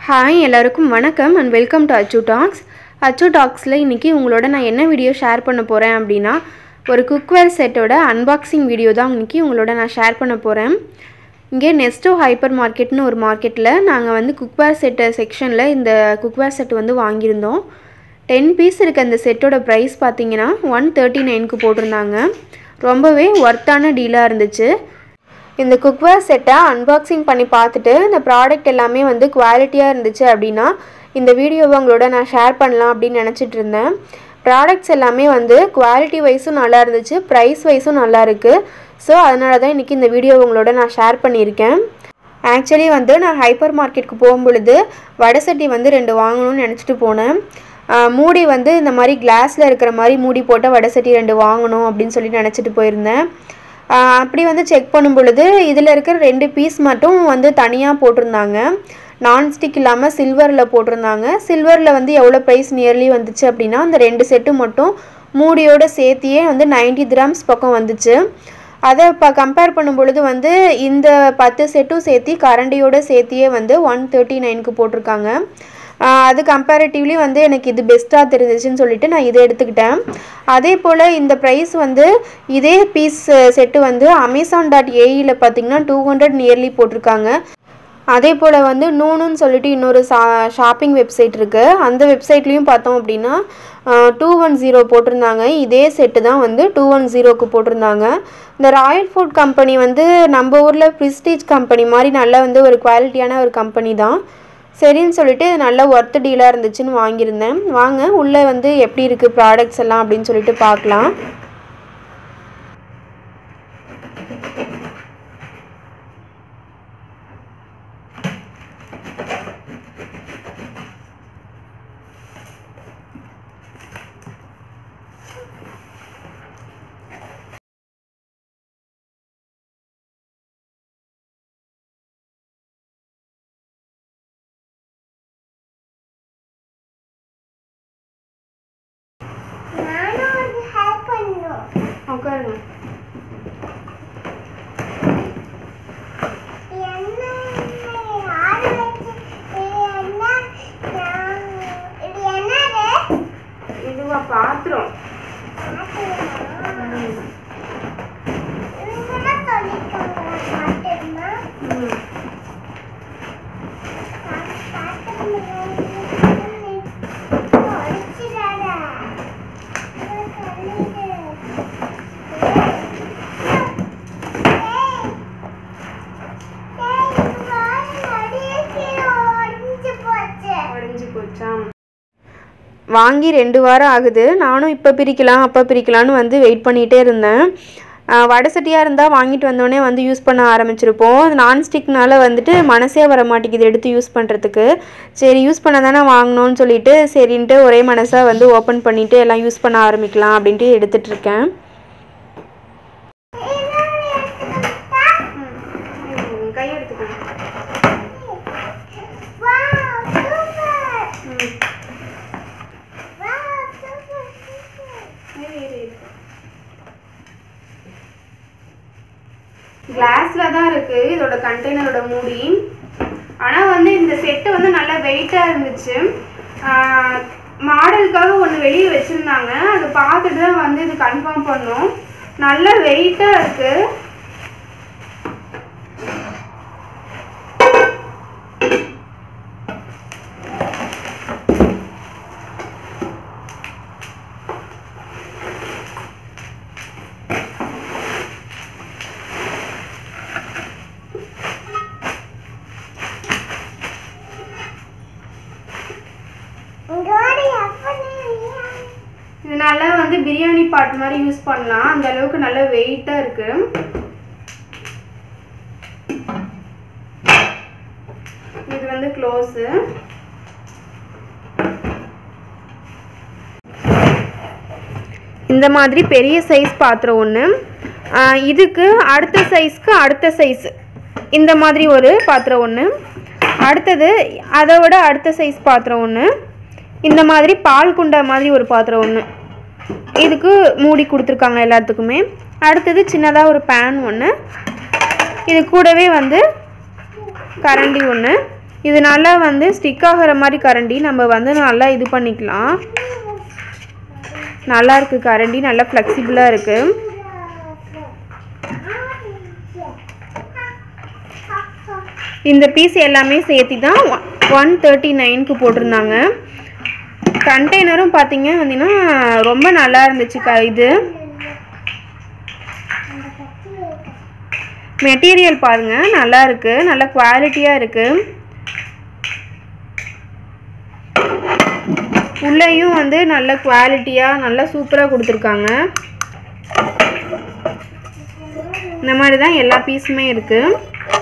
hi எல்லாருக்கும் வணக்கம் and welcome to Achu talks Achu டாக்ஸில் இன்றைக்கி உங்களோட நான் என்ன வீடியோ ஷேர் பண்ண போகிறேன் அப்படின்னா ஒரு குக்வேர் செட்டோட அன்பாக்சிங் வீடியோ தான் இன்றைக்கி உங்களோட நான் ஷேர் பண்ண போகிறேன் இங்கே நெஸ்டோ ஹைப்பர் மார்க்கெட்னு ஒரு மார்க்கெட்டில் நாங்கள் வந்து குக்வேர் செட்டு செக்ஷனில் இந்த குக்வேர் செட் வந்து வாங்கியிருந்தோம் டென் பீஸ் இருக்க அந்த செட்டோட ப்ரைஸ் பார்த்தீங்கன்னா ஒன் தேர்ட்டி நைனுக்கு போட்டிருந்தாங்க ரொம்பவே ஒர்த்தான டீலாக இருந்துச்சு இந்த குக்வேர் செட்டை அன்பாக்சிங் பண்ணி பார்த்துட்டு இந்த ப்ராடக்ட் எல்லாமே வந்து குவாலிட்டியாக இருந்துச்சு அப்படின்னா இந்த வீடியோவை உங்களோட நான் ஷேர் பண்ணலாம் அப்படின்னு நினச்சிட்டு இருந்தேன் ப்ராடக்ட்ஸ் எல்லாமே வந்து குவாலிட்டி வைஸும் நல்லா இருந்துச்சு ப்ரைஸ் வைஸும் நல்லா இருக்குது ஸோ அதனால தான் இன்றைக்கி இந்த வீடியோவை உங்களோட நான் ஷேர் பண்ணியிருக்கேன் ஆக்சுவலி வந்து நான் ஹைப்பர் மார்க்கெட்டுக்கு போகும்பொழுது வடை சட்டி வந்து ரெண்டு வாங்கணும்னு நினச்சிட்டு போனேன் ஆஹ் மூடி வந்து இந்த மாதிரி கிளாஸில் இருக்கிற மாதிரி மூடி போட்ட வடை சட்டி ரெண்டு வாங்கணும் அப்படின்னு சொல்லி நினச்சிட்டு போயிருந்தேன் ஆஹ் அப்படி வந்து செக் பண்ணும் பொழுது இதில் இருக்கிற ரெண்டு பீஸ் மட்டும் வந்து தனியாக போட்டிருந்தாங்க நான்ஸ்டிக் இல்லாமல் சில்வரில் போட்டிருந்தாங்க சில்வரில் வந்து எவ்வளோ ப்ரைஸ் நியர்லி வந்துச்சு அப்படின்னா அந்த ரெண்டு செட்டு மட்டும் மூடியோட சேர்த்தியே வந்து 90 கிராம்ஸ் பக்கம் வந்துச்சு அதை இப்போ கம்பேர் பண்ணும் பொழுது வந்து இந்த பத்து செட்டும் சேர்த்தி கரண்டியோட சேர்த்தியே வந்து ஒன் தேர்ட்டி நைனுக்கு போட்டிருக்காங்க ஆஹ் அது கம்பேரிட்டிவ்லி வந்து எனக்கு இது பெஸ்ட்டாக தெரிஞ்சிச்சுன்னு சொல்லிட்டு நான் இதை எடுத்துக்கிட்டேன் அதே போல் இந்த ப்ரைஸ் வந்து இதே பீஸ் செட்டு வந்து அமேசான் டாட் ஏஇயில் பார்த்தீங்கன்னா டூ ஹண்ட்ரட் நியர்லி போட்டிருக்காங்க அதே போல் வந்து நூனுன்னு சொல்லிட்டு இன்னொரு சா ஷாப்பிங் வெப்சைட் இருக்குது அந்த வெப்சைட்லேயும் பார்த்தோம் அப்படின்னா டூ ஒன் ஜீரோ போட்டிருந்தாங்க இதே செட்டு தான் வந்து டூ ஒன் ஜீரோக்கு போட்டிருந்தாங்க இந்த ராயல் ஃபுட் கம்பெனி வந்து நம்ம ஊரில் ப்ரிஸ்டீஜ் கம்பெனி மாதிரி நல்ல வந்து ஒரு குவாலிட்டியான ஒரு கம்பெனி தான் சரின்னு சொல்லிட்டு நல்ல ஒர்த்து டீலாக இருந்துச்சுன்னு வாங்கியிருந்தேன் வாங்க உள்ளே வந்து எப்படி இருக்குது ப்ராடக்ட்ஸ் எல்லாம் அப்படின்னு சொல்லிட்டு பார்க்கலாம் நானும் வந்து ஹெல்ப் பண்ணணும் உட்காருங்க என்ன ஆறு வச்சு இது என்ன நான் இது என்னது இதுவா பாத்திரம் இவங்கெல்லாம் சொல்லிருக்காங்க பாட்டுமா உடஞ்சி போச்சா வாங்கி ரெண்டு வாரம் ஆகுது நானும் இப்போ பிரிக்கலாம் அப்போ பிரிக்கலான்னு வந்து வெயிட் பண்ணிகிட்டே இருந்தேன் ஆஹ் வடை சட்டியாக இருந்தால் வாங்கிட்டு வந்தோடனே வந்து யூஸ் பண்ண ஆரம்பிச்சிருப்போம் நான்ஸ்டிக்னால வந்துட்டு மனசே வர மாட்டேங்குது எடுத்து யூஸ் பண்ணுறதுக்கு சரி யூஸ் பண்ண தானே வாங்கணும்னு சொல்லிட்டு சரின்ட்டு ஒரே மனசாக வந்து ஓப்பன் பண்ணிவிட்டு எல்லாம் யூஸ் பண்ண ஆரம்பிக்கலாம் அப்படின்ட்டு எடுத்துட்டு இருக்கேன் கை எடுத்துக்கோங்க கிளாஸில் தான் இருக்குது இதோட கண்டெய்னரோட மூடி ஆனால் வந்து இந்த செட்டு வந்து நல்லா வெயிட்டாக இருந்துச்சு மாடலுக்காக ஒன்று வெளியே வச்சுருந்தாங்க அது பார்த்துட்டு தான் வந்து இது கன்ஃபார்ம் பண்ணோம் நல்ல வெயிட்டாக இருக்குது இது நல்லா வந்து பிரியாணி பாட் மாதிரி யூஸ் பண்ணலாம் அந்த அளவுக்கு நல்ல வெயிட்டாக இருக்கு இது வந்து க்ளோஸு இந்த மாதிரி பெரிய சைஸ் பாத்திரம் ஒன்று இதுக்கு அடுத்த சைஸ்க்கு அடுத்த சைஸ் இந்த மாதிரி ஒரு பாத்திரம் ஒன்று அடுத்தது அதை விட அடுத்த சைஸ் பாத்திரம் ஒன்று இந்த மாதிரி பால் குண்டா மாதிரி ஒரு பாத்திரம் ஒன்று இதுக்கு மூடி கொடுத்துருக்காங்க எல்லாத்துக்குமே அடுத்தது சின்னதாக ஒரு பேன் ஒன்று இது கூடவே வந்து கரண்டி ஒன்று இது நல்லா வந்து ஸ்டிக் ஆகிற மாதிரி கரண்டி நம்ம வந்து நல்லா இது பண்ணிக்கலாம் நல்லா இருக்குது கரண்டி நல்லா ஃப்ளெக்சிபிளாக இருக்குது இந்த பீஸ் எல்லாமே சேர்த்து தான் ஒன் தேர்ட்டி நைனுக்கு போட்டிருந்தாங்க கண்டெய்னரும் பார்த்தீங்க அப்படின்னா ரொம்ப நல்லா இருந்துச்சு க இது மெட்டீரியல் பாருங்க நல்லா இருக்கு நல்ல குவாலிட்டியாக இருக்கு உள்ளேயும் வந்து நல்ல குவாலிட்டியாக நல்லா சூப்பராக கொடுத்துருக்காங்க இந்த மாதிரி தான் எல்லா பீஸுமே இருக்குது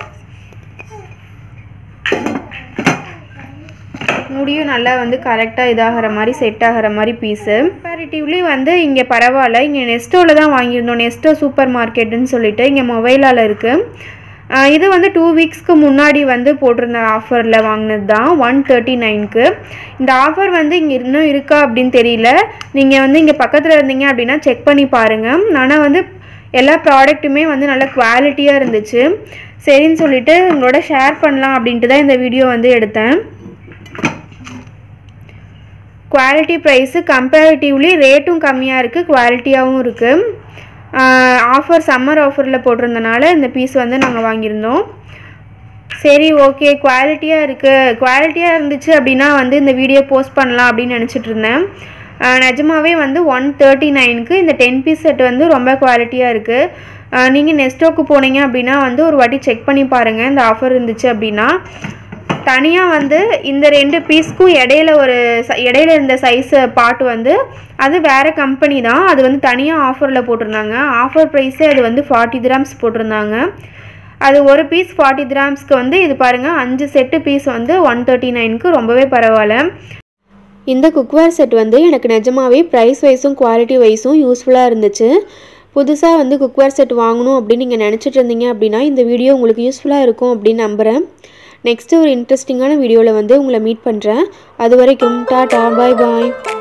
முடியும் நல்லா வந்து கரெக்டாக இதாகிற மாதிரி செட் ஆகிற மாதிரி பீஸு கம்பேரிட்டிவ்லி வந்து இங்கே பரவாயில்ல இங்கே நெஸ்டோவில் தான் வாங்கியிருந்தோம் நெஸ்டோ சூப்பர் மார்க்கெட்டுன்னு சொல்லிட்டு இங்கே மொபைலால் இருக்குது இது வந்து டூ வீக்ஸ்க்கு முன்னாடி வந்து போட்டிருந்த ஆஃபரில் வாங்கினது தான் ஒன் தேர்ட்டி நைனுக்கு இந்த ஆஃபர் வந்து இங்கே இன்னும் இருக்கா அப்படின்னு தெரியல நீங்கள் வந்து இங்கே பக்கத்தில் இருந்தீங்க அப்படின்னா செக் பண்ணி பாருங்கள் ஆனால் வந்து எல்லா ப்ராடக்ட்டுமே வந்து நல்ல குவாலிட்டியாக இருந்துச்சு சரின்னு சொல்லிட்டு உங்களோட ஷேர் பண்ணலாம் அப்படின்ட்டு தான் இந்த வீடியோ வந்து எடுத்தேன் குவாலிட்டி ப்ரைஸு கம்பேரிட்டிவ்லி ரேட்டும் கம்மியாக இருக்குது குவாலிட்டியாகவும் இருக்குது ஆஃபர் சம்மர் ஆஃபரில் போட்டிருந்தனால இந்த பீஸ் வந்து நாங்கள் வாங்கியிருந்தோம் சரி ஓகே குவாலிட்டியாக இருக்குது குவாலிட்டியாக இருந்துச்சு அப்படின்னா வந்து இந்த வீடியோ போஸ்ட் பண்ணலாம் அப்படின்னு நினச்சிட்டு இருந்தேன் நிஜமாவே வந்து ஒன் தேர்ட்டி நைனுக்கு இந்த டென் பீஸ் செட் வந்து ரொம்ப குவாலிட்டியாக இருக்குது நீங்கள் நெஸ்டோக்கு போனீங்க அப்படின்னா வந்து ஒரு வாட்டி செக் பண்ணி பாருங்கள் இந்த ஆஃபர் இருந்துச்சு அப்படின்னா தனியாக வந்து இந்த ரெண்டு பீஸ்க்கும் இடையில ஒரு ச- இடையில இருந்த சைஸ் பார்ட் வந்து அது வேறு கம்பெனி தான் அது வந்து தனியாக ஆஃபரில் போட்டிருந்தாங்க ஆஃபர் ப்ரைஸே அது வந்து ஃபார்ட்டி கிராம்ஸ் போட்டிருந்தாங்க அது ஒரு பீஸ் ஃபார்ட்டி கிராம்ஸ்க்கு வந்து இது பாருங்கள் அஞ்சு செட்டு பீஸ் வந்து ஒன் தேர்ட்டி நைனுக்கு ரொம்பவே பரவாயில்ல இந்த குக்வேர் செட் வந்து எனக்கு நிஜமாவே ப்ரைஸ் வைஸும் குவாலிட்டி வைஸும் யூஸ்ஃபுல்லாக இருந்துச்சு புதுசாக வந்து குக்வேர் செட் வாங்கணும் அப்படின்னு நீங்கள் நினச்சிட்டு இருந்தீங்க அப்படின்னா இந்த வீடியோ உங்களுக்கு யூஸ்ஃபுல்லாக இருக்கும் அப்படின்னு நம்புகிறேன் நெக்ஸ்ட்டு ஒரு இன்ட்ரெஸ்டிங்கான வீடியோவில் வந்து உங்களை மீட் பண்ணுறேன் அது வரைக்கும் டாடா பாய் பாய்